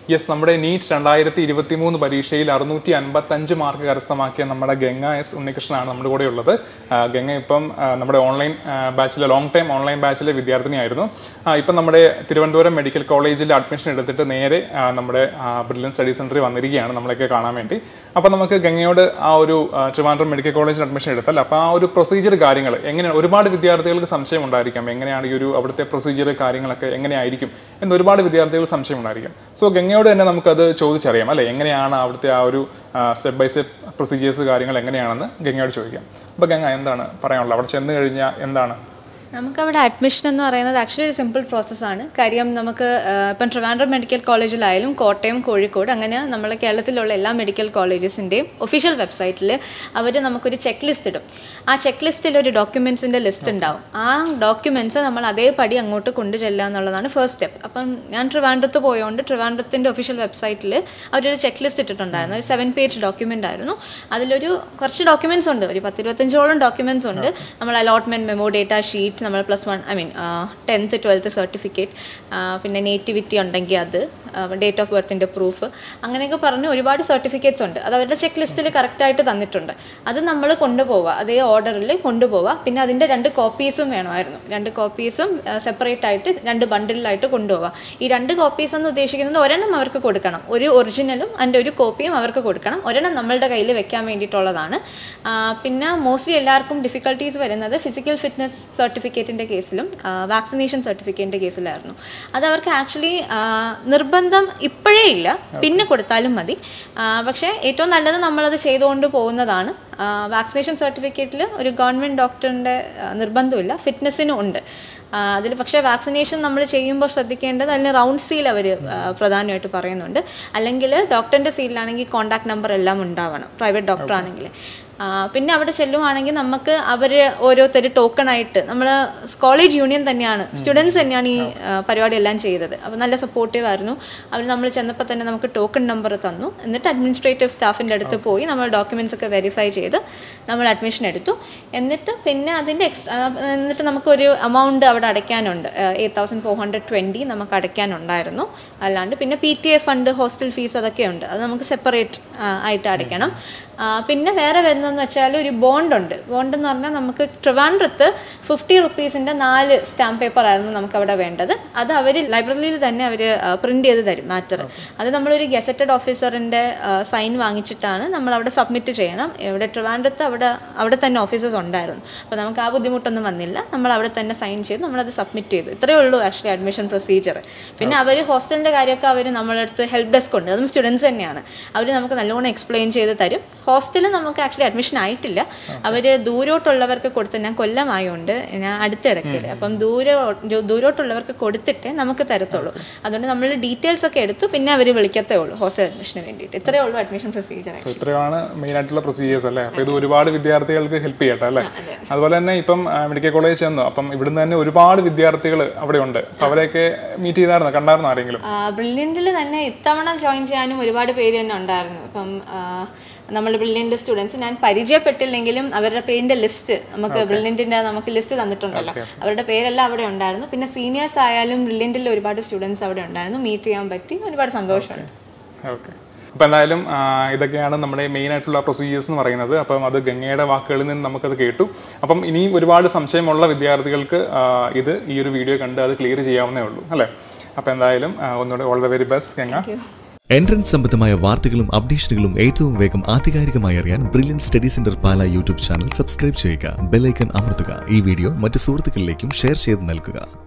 yes നമ്മുടെ NEET രണ്ടായിരത്തി ഇരുപത്തി മൂന്ന് പരീക്ഷയിൽ അറുന്നൂറ്റി അൻപത്തഞ്ച് മാർക്ക് കരസ്ഥമാക്കിയ നമ്മുടെ ഗംഗ എസ് ഉണ്ണികൃഷ്ണനാണ് നമ്മുടെ കൂടെ ഉള്ളത് ആ, ഗംഗ ഇപ്പം ആ, നമ്മുടെ ഓൺലൈൻ ബാച്ചിലെ ലോങ് ടൈം ഓൺലൈൻ ബാച്ചിലെ വിദ്യാർത്ഥിനിയായിരുന്നു ആ, ഇപ്പം നമ്മുടെ തിരുവനന്തപുരം മെഡിക്കൽ കോളേജിൽ അഡ്മിഷൻ എടുത്തിട്ട് നേരെ ആ, നമ്മുടെ ബ്രില്യൻ സ്റ്റഡി സെൻറ്ററിൽ വന്നിരിക്കുകയാണ് നമ്മളൊക്കെ കാണാൻ വേണ്ടി അപ്പോൾ നമുക്ക് ഗംഗയോട് ആ ഒരു ആ, ട്രിവാൻഡ്രം മെഡിക്കൽ കോളേജിൽ അഡ്മിഷൻ എടുത്തല്ല അപ്പോൾ ആ ഒരു പ്രൊസീജിയർ കാര്യങ്ങൾ എങ്ങനെയാണ് ഒരുപാട് വിദ്യാർത്ഥികൾക്ക് സംശയം ഉണ്ടായിരിക്കാം എങ്ങനെയാണ് ഈ ഒരു അവിടുത്തെ പ്രൊസീജിയർ കാര്യങ്ങളൊക്കെ എങ്ങനെയായിരിക്കും എന്ന് ഒരുപാട് വിദ്യാർത്ഥികൾ സംശയം ഉണ്ടായിരിക്കും സോ ഗംഗയോട് തന്നെ നമുക്കത് ചോദിച്ചറിയാം അല്ലെ എങ്ങനെയാണ് അവിടുത്തെ ആ ഒരു സ്റ്റെപ്പ് ബൈ സ്റ്റെപ്പ് പ്രൊസീജിയേഴ്സ് കാര്യങ്ങൾ എങ്ങനെയാണെന്ന് ഗംഗയോട് ചോദിക്കാം അപ്പോൾ ഗംഗ എന്താണ് പറയാനുള്ളത് അവിടെ ചെന്ന് കഴിഞ്ഞാൽ എന്താണ് നമുക്കവിടെ അഡ്മിഷൻ എന്ന് പറയുന്നത് ആക്ച്വലി ഒരു സിമ്പിൾ പ്രോസസ്സാണ് കാര്യം നമുക്ക് ആ, ഇപ്പം ട്രിവാൻഡ്രം മെഡിക്കൽ കോളേജിലായാലും കോട്ടയം കോഴിക്കോട് അങ്ങനെ നമ്മളെ കേരളത്തിലുള്ള എല്ലാ മെഡിക്കൽ കോളേജസിൻ്റെയും ഒഫീഷ്യൽ വെബ്സൈറ്റിൽ അവർ നമുക്കൊരു ചെക്ക് ലിസ്റ്റ് ഇടും ആ ചെക്ക് ലിസ്റ്റിൽ ഒരു ഡോക്യുമെൻസിൻ്റെ ലിസ്റ്റ് ഉണ്ടാവും ആ ഡോക്യുമെൻറ്റ്സ് നമ്മൾ അതേപടി അങ്ങോട്ട് കൊണ്ടു ചെല്ലുക എന്നുള്ളതാണ് ഫസ്റ്റ് സ്റ്റെപ്പ് അപ്പം ഞാൻ ട്രിവാൻഡ്രത്ത് പോയതുകൊണ്ട് ട്രിവാൻഡ്രത്തിൻ്റെ ഒഫീഷ്യൽ വെബ്സൈറ്റിൽ അവരൊരു ചെക്ക് ലിസ്റ്റ് ഇട്ടിട്ടുണ്ടായിരുന്നു ഒരു സെവൻ പേജ് ഡോക്യുമെൻ്റ് ആയിരുന്നു അതിലൊരു കുറച്ച് ഡോക്യുമെൻറ്റ്സ് ഉണ്ട് ഒരു പത്തിരുപത്തഞ്ചോളം ഡോക്യുമെൻറ്റ്സ് ഉണ്ട് നമ്മൾ അലോട്ട്മെൻറ്റ് മെമോ ഡേറ്റ ഷീറ്റ് നമ്മൾ plus one I mean tenth twelfth certificate പിന്നെ നേറ്റിവിറ്റി ഉണ്ടെങ്കിൽ അത് ഡേറ്റ് ഓഫ് ബർത്തിൻ്റെ പ്രൂഫ് അങ്ങനെയൊക്കെ പറഞ്ഞ് ഒരുപാട് സർട്ടിഫിക്കറ്റ്സ് ഉണ്ട് അത് അവരുടെ ചെക്ക് ലിസ്റ്റിൽ കറക്റ്റായിട്ട് തന്നിട്ടുണ്ട് അത് നമ്മൾ കൊണ്ടുപോവുക അതേ ഓർഡറിൽ കൊണ്ടുപോവുക പിന്നെ അതിൻ്റെ രണ്ട് കോപ്പീസും വേണമായിരുന്നു രണ്ട് കോപ്പീസും സെപ്പറേറ്റ് ആയിട്ട് രണ്ട് ബണ്ടിലായിട്ട് കൊണ്ടുപോവുക ഈ രണ്ട് കോപ്പീസ് എന്ന് ഉദ്ദേശിക്കുന്നത് ഒരെണ്ണം അവർക്ക് കൊടുക്കണം ഒരു ഒറിജിനലും അതിൻ്റെ ഒരു കോപ്പിയും അവർക്ക് കൊടുക്കണം ഒരെണ്ണം നമ്മളുടെ കയ്യിൽ വെക്കാൻ വേണ്ടിയിട്ടുള്ളതാണ് ആ, പിന്നെ മോസ്റ്റ്ലി എല്ലാവർക്കും ഡിഫിക്കൽട്ടീസ് വരുന്നത് ഫിസിക്കൽ ഫിറ്റ്നസ് സർട്ടിഫിക്കറ്റിൻ്റെ കേസിലും വാക്സിനേഷൻ സർട്ടിഫിക്കറ്റിൻ്റെ കേസിലായിരുന്നു അത് അവർക്ക് ആക്ച്വലി നിർബന്ധം ഇപ്പോഴേ ഇല്ല പിന്നെ കൊടുത്താലും മതി ആ, പക്ഷേ ഏറ്റവും നല്ലത് നമ്മളത് ചെയ്തുകൊണ്ട് പോകുന്നതാണ് വാക്സിനേഷൻ സർട്ടിഫിക്കറ്റിൽ ഒരു ഗവൺമെൻറ് ഡോക്ടറിൻ്റെ നിർബന്ധമില്ല ഫിറ്റ്നസ്സിനും ഉണ്ട് അതിൽ പക്ഷേ വാക്സിനേഷൻ നമ്മൾ ചെയ്യുമ്പോൾ ശ്രദ്ധിക്കേണ്ടത് അതിൽ റൗണ്ട് സീൽ അവർ പ്രധാനമായിട്ട് പറയുന്നുണ്ട് അല്ലെങ്കിൽ ഡോക്ടറിൻ്റെ സീലിലാണെങ്കിൽ കോൺടാക്ട് നമ്പർ എല്ലാം ഉണ്ടാവണം പ്രൈവറ്റ് ഡോക്ടർ ആണെങ്കിൽ ആ, പിന്നെ അവിടെ ചെല്ലുവാണെങ്കിൽ നമുക്ക് അവർ ഓരോരുത്തർ ടോക്കണായിട്ട് നമ്മൾ കോളേജ് യൂണിയൻ തന്നെയാണ് സ്റ്റുഡൻസ് തന്നെയാണ് ഈ ആ, പരിപാടി എല്ലാം ചെയ്തത് അപ്പോൾ നല്ല സപ്പോർട്ടീവ് ആയിരുന്നു അവർ നമ്മൾ ചെന്നപ്പോൾ തന്നെ നമുക്ക് ടോക്കൺ നമ്പർ തന്നു എന്നിട്ട് അഡ്മിനിസ്ട്രേറ്റീവ് സ്റ്റാഫിൻ്റെ അടുത്ത് പോയി നമ്മൾ ഡോക്യുമെൻറ്റ്സ് ഒക്കെ വെരിഫൈ ചെയ്ത് നമ്മൾ അഡ്മിഷൻ എടുത്തു എന്നിട്ട് പിന്നെ അതിൻ്റെ എക്സ്ട്രാ എന്നിട്ട് നമുക്കൊരു എമൗണ്ട് അവിടെ അടയ്ക്കാനുണ്ട് eight thousand four hundred twenty നമുക്ക് അടയ്ക്കാനുണ്ടായിരുന്നു അല്ലാണ്ട് പിന്നെ P T A fund hostel fees അതൊക്കെ ഉണ്ട് അത് നമുക്ക് സെപ്പറേറ്റ് ആയിട്ട് അടയ്ക്കണം ആ, പിന്നെ വേറെ വരുന്നതെന്ന് വെച്ചാൽ ഒരു ബോണ്ട് ഉണ്ട് ബോണ്ട് എന്ന് പറഞ്ഞാൽ നമുക്ക് ട്രിവാൻഡ്രത്ത് ഫിഫ്റ്റി റുപ്പീസിൻ്റെ നാല് സ്റ്റാമ്പ് പേപ്പർ ആയിരുന്നു നമുക്ക് അവിടെ വേണ്ടത് അത് അവർ ലൈബ്രറിയിൽ തന്നെ അവർ പ്രിന്റ് ചെയ്ത് തരും മാറ്റർ അത് നമ്മളൊരു ഗസറ്റഡ് ഓഫീസറിൻ്റെ സൈൻ വാങ്ങിച്ചിട്ടാണ് നമ്മൾ അവിടെ സബ്മിറ്റ് ചെയ്യണം ഇവിടെ ട്രിവാൻഡ്രത്ത് അവിടെ അവിടെ തന്നെ ഓഫീസേഴ്സ് ഉണ്ടായിരുന്നു അപ്പോൾ നമുക്ക് ആ ബുദ്ധിമുട്ടൊന്നും വന്നില്ല നമ്മൾ അവിടെ തന്നെ സൈൻ ചെയ്തു നമ്മളത് സബ്മിറ്റ് ചെയ്തു ഇത്രയേ ഉള്ളൂ ആക്ച്വലി അഡ്മിഷൻ പ്രൊസീജിയർ പിന്നെ അവർ ഹോസ്റ്റലിൻ്റെ കാര്യമൊക്കെ അവർ നമ്മളെ അടുത്ത് ഹെൽപ്പ് ഡെസ്ക് ഉണ്ട് അതും സ്റ്റുഡൻസ് തന്നെയാണ് അവർ നമുക്ക് നല്ലോണം എക്സ്പ്ലെയിൻ ചെയ്ത് തരും ഹോസ്റ്റലിൽ നമുക്ക് ആക്ച്വലി അഡ്മിഷൻ ആയിട്ടില്ല അവർ ദൂരോട്ടുള്ളവർക്ക് കൊടുത്ത് ഞാൻ കൊല്ലമായോണ്ട് ഞാൻ അടുത്തിടക്കില്ല അപ്പം ദൂരെ ദൂരോട്ടുള്ളവർക്ക് കൊടുത്തിട്ടേ നമുക്ക് തരത്തുള്ളൂ അതുകൊണ്ട് നമ്മൾ ഡീറ്റെയിൽസ് ഒക്കെ എടുത്തു പിന്നെ അവർ വിളിക്കത്തേ ഉള്ളൂ ഹോസ്റ്റൽ അഡ്മിഷന് വേണ്ടിയിട്ട് ഇത്രയേ ഉള്ളൂ അഡ്മിഷൻ പ്രൊസീജിയർ സോ ഇത്രയാണ് മെയിൻ ആയിട്ടുള്ള പ്രൊസീജിയേഴ്സ് അല്ലേ അപ്പോൾ ഇത് ഒരുപാട് വിദ്യാർത്ഥികൾക്ക് ഹെൽപ്പ് ചെയ്യട്ടെ അല്ലേ അതുപോലെ തന്നെ ഇപ്പം ആ, മെഡിക്കൽ കോളേജ് ചെന്നു അപ്പം ഇവിടുന്ന് തന്നെ ഒരുപാട് വിദ്യാർത്ഥികൾ അവിടെ ഉണ്ട് അപ്പോൾ അവരെയൊക്കെ മീറ്റ് ചെയ്തായിരുന്നു കണ്ടായിരുന്നു ആരെങ്കിലും ബ്രില്യൻറ്റിൽ തന്നെ ഇത്തവണ ജോയിൻ ചെയ്യാനും ഒരുപാട് പേര് തന്നെ ഉണ്ടായിരുന്നു അപ്പം നമ്മൾ ബ്രില്യൻ്റ് സ്റ്റുഡൻസ് ഞാൻ പരിചയപ്പെട്ടില്ലെങ്കിലും അവരുടെ പേരിൻ്റെ ലിസ്റ്റ് നമുക്ക് ബ്രില്യൻറ്റിൻ്റെ നമുക്ക് ലിസ്റ്റ് തന്നിട്ടുണ്ടല്ലോ അവരുടെ പേരെല്ലാം അവിടെ ഉണ്ടായിരുന്നു പിന്നെ സീനിയേഴ്സ് ആയാലും ബ്രില്യൻറ്റിൽ ഒരുപാട് സ്റ്റുഡൻസ് അവിടെ ഉണ്ടായിരുന്നു മീറ്റ് ചെയ്യാൻ പറ്റി ഒരുപാട് സന്തോഷമുണ്ട് ഓക്കെ അപ്പോൾ എന്തായാലും ആ, ഇതൊക്കെയാണ് നമ്മുടെ മെയിൻ ആയിട്ടുള്ള പ്രൊസീജിയേഴ്സ് എന്ന് പറയുന്നത് അപ്പം അത് ഗംഗയുടെ വാക്കുകളിൽ നിന്ന് നമുക്കത് കേട്ടു അപ്പം ഇനിയും ഒരുപാട് സംശയമുള്ള വിദ്യാർത്ഥികൾക്ക് ആ, ഇത് ഈ ഒരു വീഡിയോ കണ്ട് അത് ക്ലിയർ ചെയ്യാവുന്നേ ഉള്ളൂ അല്ലേ അപ്പോൾ എന്തായാലും ആ, ഒന്നുകൂടെ all the very best Ganga entrance സംബന്ധമായ വാർത്തകളും അപ്ഡേഷനുകളും ഏറ്റവും വേഗം ആധികാരികമായി അറിയാൻ Brilliant Study Centre Pala YouTube channel subscribe ചെയ്യുക ബെല്ലൈക്കൺ അമർത്തുക ഈ വീഡിയോ മറ്റ് സുഹൃത്തുക്കളിലേക്കും ഷെയർ ചെയ്ത് നൽകുക